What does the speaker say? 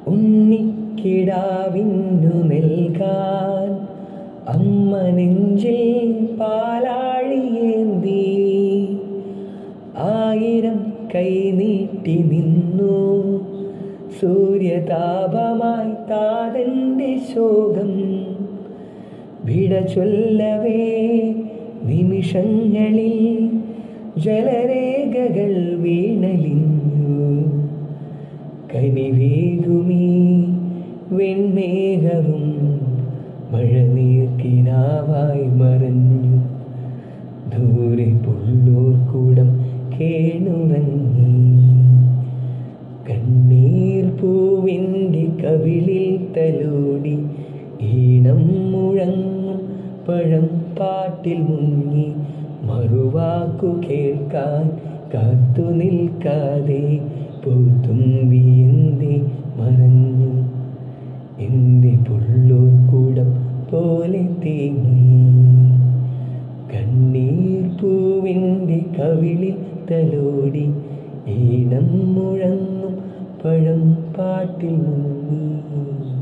ഉണ്ണിക്കിടാവിന്നു നൽകാൻ അമ്മ നെഞ്ചിൽ പാലാഴിയേന്തി ആയിരം കൈ നീട്ടി നിന്നു സൂര്യതാപമായി താതന്റെ ശോകം വിട ചൊല്ലവേ നിമിഷങ്ങളിൽ ജലരേഖകൾ വീണലിഞ്ഞു കനിവേകുമീ വെൺമേഘവും മഴനീർക്കിനാവായി മറഞ്ഞു ദൂരെ പുള്ളൂർക്കൂടം കേണുറങ്ങി കണ്ണീർ പൂവിൻ്റെ കവിളിൽ തലോടി ഈണം മുഴങ്ങും പഴം പാട്ടിൽ മുങ്ങി മറുവാക്കു കേൾക്കാൻ കാത്തു നിൽക്കാതെ പൂത്തുമ്പി എന്തേ മറഞ്ഞു എൻ്റെ പുള്ളൂർക്കൂടം പോലെ തേങ്ങി കണ്ണീർ പൂവിൻ്റെ കവിളിൽ തലോടി ഈണം മുഴങ്ങും പഴം പാട്ടിൽ മുങ്ങി